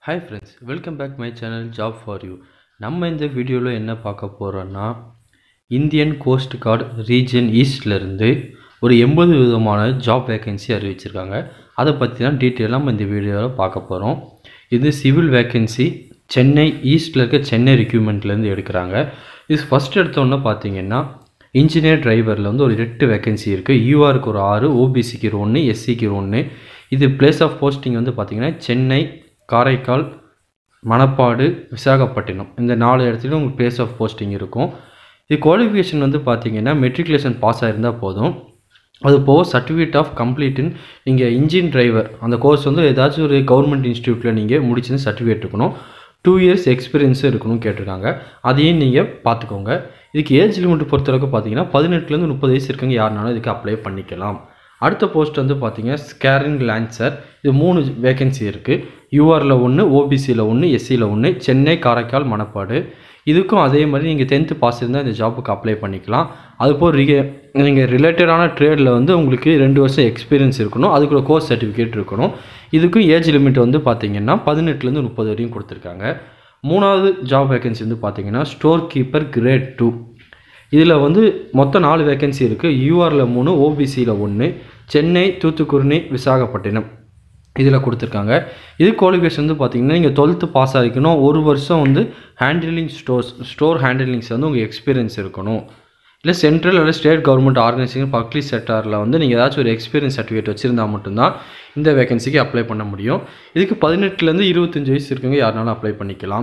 hi friends welcome back my channel job for you நம்ம இந்த வீடியோவில் என்ன பார்க்க போகிறோன்னா இந்தியன் கோஸ்ட் கார்டு ரீஜன் ஈஸ்ட்லேருந்து ஒரு எண்பது விதமான ஜாப் வேகன்சி அறிவிச்சிருக்காங்க அதை பற்றி தான் டீட்டெயிலாக நம்ம இந்த வீடியோவில் பார்க்க போகிறோம் இது சிவில் வேகன்சி சென்னை ஈஸ்ட்டில் இருக்க சென்னை ரெக்யூப்மெண்ட்லேருந்து எடுக்கிறாங்க இது ஃபஸ்ட் எடுத்தோன்னே பார்த்தீங்கன்னா இன்ஜினியர் டிரைவரில் வந்து ஒரு எட்டு வேகன்சி இருக்குது யூஆருக்கு ஒரு ஆறு ஓபிசிக்கு ஒரு ஒன்று எஸ்சிக்கு ஒரு ஒன்று இது பிளேஸ் ஆஃப் போஸ்டிங் வந்து பார்த்திங்கன்னா சென்னை காரைக்கால் மணப்பாடு விசாகப்பட்டினம் இந்த நாலு இடத்துலையும் உங்களுக்கு பிளேஸ் ஆஃப் போஸ்டிங் இருக்கும் இது குவாலிஃபிகேஷன் வந்து பார்த்தீங்கன்னா மெட்ரிகுலேஷன் பாஸ் ஆகிருந்தால் போதும் அது போக சர்டிஃபிகேட் ஆஃப் கம்ப்ளீட்டுன்னு நீங்கள் இன்ஜின் டிரைவர் அந்த கோர்ஸ் வந்து ஏதாச்சும் ஒரு கவர்மெண்ட் இன்ஸ்டியூட்டில் நீங்கள் முடிச்சுன்னு சர்டிஃபிகேட் இருக்கணும் டூ இயர்ஸ் எக்ஸ்பீரியன்ஸும் இருக்கணும்னு கேட்டிருக்காங்க அதையும் நீங்கள் பார்த்துக்கோங்க இதுக்கு ஏஜ் லிமிட் பொறுத்தளவுக்கு பார்த்தீங்கன்னா பதினெட்டுலேருந்து முப்பது வயசு இருக்கவங்க யாருனாலும் இதுக்கு அப்ளை பண்ணிக்கலாம் அடுத்த போஸ்ட் வந்து பார்த்தீங்கன்னா ஸ்கேரிங் லான்சர் இது மூணு வேகன்சி இருக்குது யூஆரில் ஒன்று ஓபிசியில் ஒன்று எஸ்சியில் ஒன்று சென்னை காரைக்கால் மணப்பாடு இதுக்கும் அதே மாதிரி நீங்கள் டென்த்து பாஸ் இருந்தால் இந்த ஜாபுக்கு அப்ளை பண்ணிக்கலாம் அதுபோல் ரிக நீங்கள் ரிலேட்டடான ட்ரேடில் வந்து உங்களுக்கு ரெண்டு வருஷம் எக்ஸ்பீரியன்ஸ் இருக்கணும் அதுக்குள்ள கோர்ஸ் சர்டிஃபிகேட் இருக்கணும் இதுக்கும் ஏஜ் லிமிட் வந்து பார்த்தீங்கன்னா பதினெட்டுலேருந்து முப்பது வரையும் கொடுத்துருக்காங்க மூணாவது ஜாப் வேகன்சி வந்து பார்த்தீங்கன்னா ஸ்டோர் கீப்பர் கிரேட் டூ இதில் வந்து மொத்தம் நாலு வேகன்சி இருக்குது யூஆரில் மூணு ஓபிசியில் ஒன்று சென்னை தூத்துக்குடி விசாகப்பட்டினம் இதில் கொடுத்துருக்காங்க இது குவாலிஃபிகேஷன் வந்து பார்த்தீங்கன்னா நீங்கள் டுவெல்த்து பாஸ் ஆகிக்கணும் ஒரு வருஷம் வந்து ஹேண்டிலிங் ஸ்டோர்ஸ் ஸ்டோர் ஹேண்டிலிங்ஸ் வந்து உங்கள் எக்ஸ்பீரியன்ஸ் இருக்கணும் இல்லை சென்ட்ரல் இல்லை ஸ்டேட் கவர்மெண்ட் ஆர்கனைசேஷன் பப்ளிக் செக்டாரில் வந்து நீங்கள் ஏதாச்சும் ஒரு எக்ஸ்பீரியன்ஸ் சர்டிஃபிகேட் வச்சுருந்தா மட்டும்தான் இந்த வேகன்சிக்கு அப்ளை பண்ண முடியும் இதுக்கு பதினெட்டுலேருந்து இருபத்தஞ்சி வயசு இருக்கவங்க யாருனாலும் அப்ளை பண்ணிக்கலாம்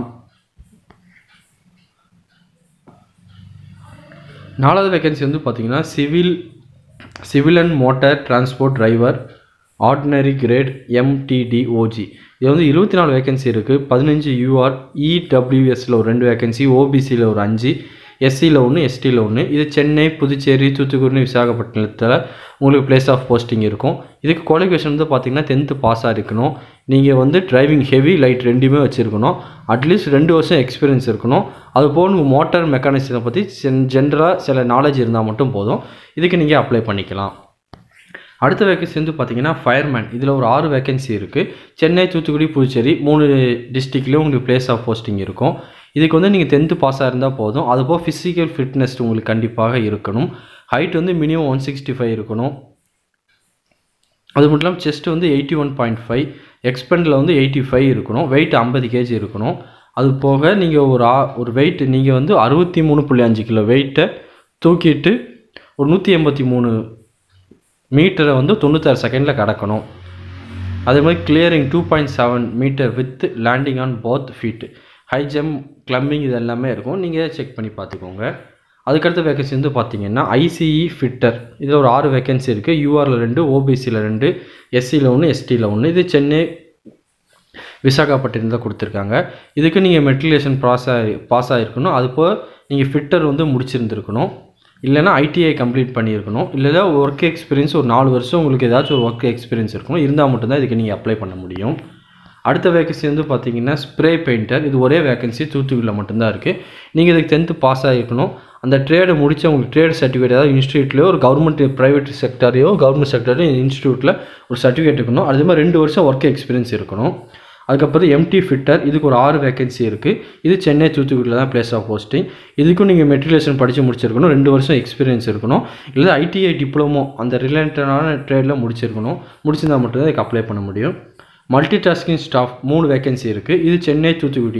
நாலாவது வேகன்சி வந்து பார்த்தீங்கன்னா civil civil and motor transport driver ordinary grade MTDOG இது வந்து இருபத்தி நாலு வேகன்சி இருக்குது பதினஞ்சு யூஆர் இடபிள்யூஎஸில் ஒரு ரெண்டு வேகன்சி ஓபிசியில் ஒரு அஞ்சு எஸ்சியில் ஒன்று எஸ்டியில் ஒன்று இது சென்னை புதுச்சேரி தூத்துக்குடி விசாகப்பட்டினத்தில் உங்களுக்கு பிளேஸ் ஆஃப் போஸ்டிங் இருக்கும் இதுக்கு குவாலிஃபிகேஷன் வந்து பார்த்தீங்கன்னா டென்த்து பாஸாக இருக்கணும் நீங்கள் வந்து டிரைவிங் ஹெவி லைட் ரெண்டுமே வச்சுருக்கணும் அட்லீஸ்ட் ரெண்டு வருஷம் எக்ஸ்பீரியன்ஸ் இருக்கணும் அது போக உங்கள் மோட்டார் மெக்கானிக்ஸை பற்றி ஜென்ரலாக சில நாலேஜ் இருந்தால் மட்டும் போதும் இதுக்கு நீங்கள் அப்ளை பண்ணிக்கலாம் அடுத்த வேகன்சி வந்து பார்த்தீங்கன்னா ஃபயர்மேன் இதில் ஒரு ஆறு வேகன்சி இருக்குது சென்னை தூத்துக்குடி புதுச்சேரி மூணு டிஸ்ட்ரிக்ட்லேயும் உங்களுக்கு பிளேஸ் ஆஃப் போஸ்டிங் இருக்கும் இதுக்கு வந்து நீங்கள் டென்த்து பாஸாக இருந்தால் போதும் அதுபோல் ஃபிசிக்கல் ஃபிட்னஸ் உங்களுக்கு கண்டிப்பாக இருக்கணும் ஹைட் வந்து மினிமம் ஒன் சிக்ஸ்டி ஃபைவ் இருக்கணும் அது மட்டும் இல்லாமல் செஸ்ட் வந்து எயிட்டி ஒன் பாயிண்ட் ஃபைவ் எக்ஸ்பெண்டில் வந்து எயிட்டி ஃபைவ் இருக்கணும் வெயிட் ஐம்பது கேஜி இருக்கணும் அது போக நீங்கள் ஒரு ஆ ஒரு வெயிட் நீங்கள் வந்து அறுபத்தி மூணு புள்ளி அஞ்சு கிலோ வெயிட்டை தூக்கிட்டு ஒரு நூற்றி எண்பத்தி மூணு மீட்டரை வந்து தொண்ணூத்தாறு செகண்டில் கடக்கணும் அதே மாதிரி clearing two point seven metre with landing on both feet high jump climbing இது எல்லாமே இருக்கும் நீங்கள் செக் பண்ணி பார்த்துக்கோங்க அதுக்கடுத்த வேகன்சி வந்து பார்த்தீங்கன்னா ஐசிஇ ஃபிட்டர் இதில் ஒரு ஆறு வேகன்சி இருக்குது யூஆரில் ரெண்டு ஓபிசியில் ரெண்டு எஸ்சியில் ஒன்று எஸ்டியில் ஒன்று இது சென்னை விசாகப்பட்டினம் தான் கொடுத்துருக்காங்க இதுக்கு நீங்கள் மெட்ரிகுலேஷன் பாஸ் ஆகி பாஸ் ஆகிருக்கணும் அது போக நீங்கள் ஃபிட்டர் வந்து முடிச்சிருந்துருக்கணும் இல்லைனா ஐடிஐ கம்ப்ளீட் பண்ணியிருக்கணும் இல்லைனா ஒர்க் எக்ஸ்பீரியன்ஸ் ஒரு நாலு வருஷம் உங்களுக்கு ஏதாச்சும் ஒரு ஒர்க் எக்ஸ்பீரியன்ஸ் இருக்கணும் இருந்தால் மட்டும்தான் இதுக்கு நீங்கள் அப்ளை பண்ண முடியும் அடுத்த வேகன்சி வந்து பார்த்தீங்கன்னா ஸ்ப்ரே பெயிண்டர் இது ஒரே வேகன்சி தூத்துக்குடியில் மட்டும்தான் இருக்குது நீங்கள் இதுக்கு டென்த்து பாஸ் ஆகிருக்கணும் அந்த ட்ரேடை முடிச்ச உங்களுக்கு ட்ரேட் சர்டிஃபிகேட் ஏதாவது இன்ஸ்டியூட்லையோ ஒரு கவர்மெண்ட் ப்ரைவேட் செக்டரையோ கவர்மெண்ட் செக்டரையோ இன்ஸ்டியூட்டில் ஒரு சர்டிஃபிகேட் இருக்கணும் அதே மாதிரி ரெண்டு வருஷம் ஒர்க் எக்ஸ்பீரியன்ஸ் இருக்கணும் அதுக்கப்புறம் எம்டி ஃபிட்டர் இதுக்கு ஒரு ஆறு வேகன்சி இருக்குது இது சென்னை தூத்துக்குடியில் தான் பிளேஸ் ஆஃப் போஸ்டிங் இதுக்கும் நீங்கள் மெட்ரிகுலேஷன் படித்து முடிச்சிருக்கணும் ரெண்டு வருஷம் எக்ஸ்பீரியன்ஸ் இருக்கணும் இல்லை ஐடிஐ டிப்ளமோ அந்த ரிலேட்டடான ட்ரேடில் முடிச்சிருக்கணும் முடிச்சிருந்தால் மட்டும்தான் இதுக்கு அப்ளை பண்ண முடியும் மல்டி டாஸ்கிங் ஸ்டாஃப் மூணு வேகன்சி இருக்குது இது சென்னை தூத்துக்குடி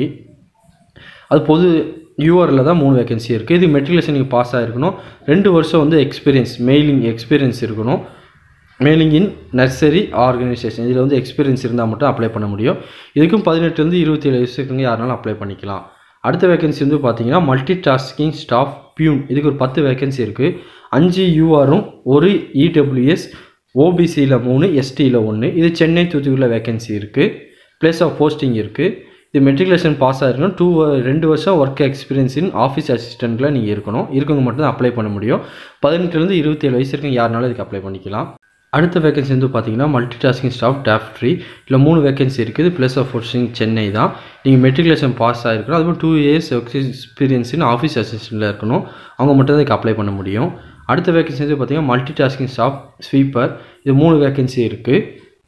அது பொது யூஆரில் தான் மூணு வேகன்சி இருக்குது இது மெட்ரிகுலேஷன் நீங்கள் பாஸ் ஆகிருக்கணும் ரெண்டு வருஷம் வந்து எக்ஸ்பீரியன்ஸ் மெயிலிங் எக்ஸ்பீரியன்ஸ் இருக்கணும் மெயிலிங் இன் நர்சரி ஆர்கனைசேஷன் இதில் வந்து எக்ஸ்பீரியன்ஸ் இருந்தால் மட்டும் அப்ளை பண்ண முடியும் இதுக்கும் பதினெட்டுலேருந்து இருபத்தி ஏழு வயசுக்கு யாருனாலும் அப்ளை பண்ணிக்கலாம் அடுத்த வேகன்சி வந்து பார்த்தீங்கன்னா மல்டி டாஸ்கிங் ஸ்டாஃப் பியூன் இதுக்கு ஒரு பத்து வேகன்சி இருக்குது அஞ்சு யூஆரும் ஒரு இடபிள்யூஎஸ் ஓபிசியில் மூணு எஸ்டியில் ஒன்று இது சென்னை தூத்துக்குடியில் வேகன்சி இருக்குது பிளேஸ் ஆஃப் போஸ்டிங் இருக்குது இது மெட்ரிகுலேஷன் பாஸ் ஆகிருக்கணும் டூ ரெண்டு வருஷம் ஒர்க் எக்ஸ்பீரியன்ஸ் இன் ஆஃபீஸ் அசிஸ்டண்ட்டில் நீங்கள் இருக்கணும் இருக்கவங்க மட்டும் அப்ளை பண்ண முடியும் பதினெட்டுலேருந்து இருபத்தேழு வயசு இருக்கவங்க யாருனாலும் இதுக்கு அப்ளை பண்ணிக்கலாம் அடுத்த வேகன்சி வந்து பார்த்தீங்கன்னா மல்டி டாஸ்கிங் ஸ்டாஃப் டேஃப்ட்ரி இல்லை மூணு வேகன்சி இருக்குது ப்ளஸ் ஆஃப் போஸ்டிங் சென்னை தான் நீங்கள் மெட்ரிகுலேஷன் பாஸ் ஆகிருக்கணும் அதுவும் two years experience in office அசிஸ்டண்ட்டில் இருக்கணும் அவங்க மட்டும் தான் இதுக்கு அப்ளை பண்ண முடியும் அடுத்த வேகன்சி வந்து பார்த்தீங்கன்னா மல்டி டாஸ்கிங் ஸ்டாஃப் ஸ்வீப்பர் இது மூணு வேகன்சி இருக்குது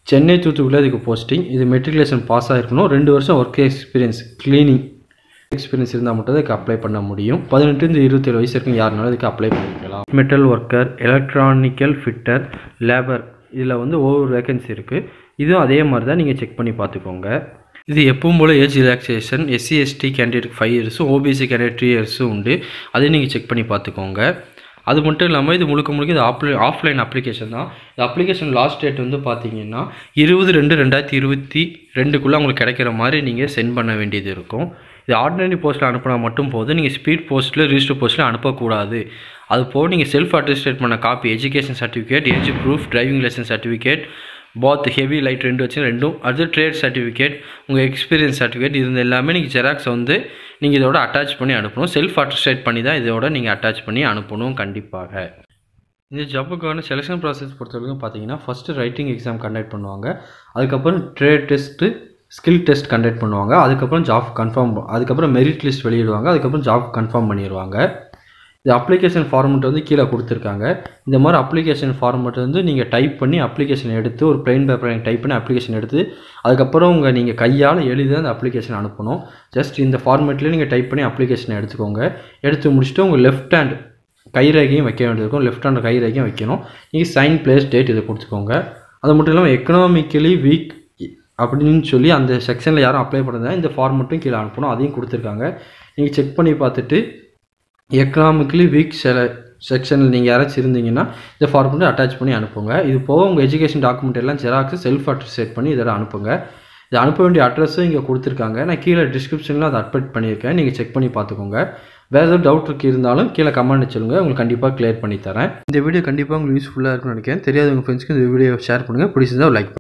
சென்னை தூத்துக்குடியில் இதுக்கு போஸ்டிங் இது மெட்ரிகுலேஷன் பாஸ் ஆகிருக்கணும் ரெண்டு வருஷம் ஒர்க் எக்ஸ்பீரியன்ஸ் க்ளீனிங் எக்ஸ்பீரியன்ஸ் இருந்தால் மட்டும் இதுக்கு அப்ளை பண்ண முடியும் பதினெட்டுலேருந்து இருபத்தேழு வயசு வரைக்கும் யாருனாலும் இதுக்கு அப்ளை பண்ணிக்கலாம் metal worker electronical fitter labour இதில் வந்து ஒவ்வொரு வேகன்சி இருக்குது இதுவும் அதே மாதிரி தான் நீங்கள் செக் பண்ணி பார்த்துக்கோங்க இது எப்பவும் போல் age relaxation SC ST candidate five இயர்ஸும் ஓபிசி கேண்டிடேட் த்ரீ இயர்ஸும் உண்டு அதையும் நீங்கள் செக் பண்ணி பார்த்துக்கோங்க அது மட்டும் இல்லாமல் இது முழுக்க முழுக்க இது ஆப்லை ஆஃப்லைன் அப்ளிகேஷன் தான் இந்த அப்ளிகேஷன் லாஸ்ட் டேட் வந்து பார்த்தீங்கன்னா இருபது ரெண்டு ரெண்டாயிரத்தி இருபத்தி ரெண்டுக்குள்ளே உங்களுக்கு கிடைக்கிற மாதிரி நீங்கள் சென்ட் பண்ண வேண்டியது இருக்கும் இது ஆர்டினரி போஸ்ட்டில் அனுப்பினா மட்டும் போதும் நீங்கள் ஸ்பீட் போஸ்ட்டில் ரிஜிஸ்டர் போஸ்ட்டில் அனுப்பக்கூடாது அது போக நீங்கள் செல்ஃப் அட்டஸ்டேட் பண்ண copy education certificate age proof driving licence certificate both heavy light ரெண்டு வச்சு ரெண்டும் அடுத்து ட்ரேட் சர்டிஃபிகேட் உங்கள் எக்ஸ்பீரியன்ஸ் சர்டிஃபிகேட் இது எல்லாமே நீங்கள் ஜெராக்ஸ் வந்து நீங்கள் இதோட அட்டாச் பண்ணி அனுப்பணும் செல்ஃப் அட்டஸ்டேட் பண்ணி தான் இதோட நீங்கள் அட்டாச் பண்ணி அனுப்பணும் கண்டிப்பாக இந்த ஜாப்புக்கான செலெக்ஷன் ப்ராசஸ் பொறுத்தவரைக்கும் பார்த்தீங்கன்னா ஃபஸ்ட்டு ரைட்டிங் எக்ஸாம் கண்டக்ட் பண்ணுவாங்க அதுக்கப்புறம் trade test skill test conduct பண்ணுவாங்க அதுக்கப்புறம் ஜாப் கன்ஃபார்ம் அதுக்கப்புறம் மெரிட் லிஸ்ட் வெளியிடுவாங்க அதுக்கப்புறம் ஜாப் கன்ஃபார்ம் பண்ணிடுவாங்க இந்த அப்ளிகேஷன் ஃபார்மெட் வந்து கீழே கொடுத்துருக்காங்க இந்த மாதிரி அப்ளிகேஷன் ஃபார்மெட் வந்து நீங்கள் டைப் பண்ணி அப்ளிகேஷன் எடுத்து ஒரு பிளைன் பேப்பரில் டைப் பண்ணி அப்ளிகேஷன் எடுத்து அதுக்கப்புறம் உங்கள் நீங்கள் கையால் எழுதி அந்த அப்ளிகேஷன் அனுப்பணும் ஜஸ்ட் இந்த ஃபார்மெட்லேயே நீங்கள் டைப் பண்ணி அப்ளிகேஷன் எடுத்துக்கோங்க எடுத்து முடிச்சுட்டு உங்கள் லெஃப்ட் ஹேண்ட் கைரேகையும் வைக்க வேண்டியிருக்கும் லெஃப்ட் ஹேண்ட் கைரேகையும் வைக்கணும் நீங்கள் சைன் பிளேஸ் டேட் இதை கொடுத்துக்கோங்க அது மட்டும் இல்லாமல் எக்கனாமிக்கலி வீக் அப்படின்னு சொல்லி அந்த செக்ஷனில் யாரும் அப்ளை பண்ணுறதா இந்த ஃபார்மெட்டும் கீழே அனுப்பணும் அதையும் கொடுத்துருக்காங்க நீங்கள் செக் பண்ணி பார்த்துட்டு எக்கனாமிக்கலி வீக் செல செக்ஷனில் நீங்கள் யாராச்சும் இருந்தீங்கன்னா இந்த ஃபார்மெட்டை அட்டாச் பண்ணி அனுப்புங்க இது போக உங்கள் எஜுகேஷன் டாக்குமெண்ட் எல்லாம் ஜெராக்ஸ் செல்ஃப் அட்ரஸ் பண்ணி இதெல்லாம் அனுப்புங்க இது அனுப்ப வேண்டிய அட்ரஸும் இங்கே கொடுத்துருக்காங்க நான் கீழே டிஸ்கிரிப்ஷனில் அதை அட்மிட் பண்ணியிருக்கேன் நீங்கள் செக் பண்ணி பார்த்துக்கோங்க வேறு ஏதாவது டவுட் இருக்கு இருந்தாலும் கீழே கமெண்ட் சொல்லுங்கள் உங்களுக்கு கண்டிப்பாக கிளியர் பண்ணி தரேன் இந்த வீடியோ கண்டிப்பாக உங்களுக்கு யூஸ்ஃபுல்லாக இருக்கும்னு நினைக்கிறேன் தெரியாதவங்க ஃப்ரெண்ட்ஸ்க்கு இந்த வீடியோ ஷேர் பண்ணுங்கள் பிடிச்சிருந்தா லைக்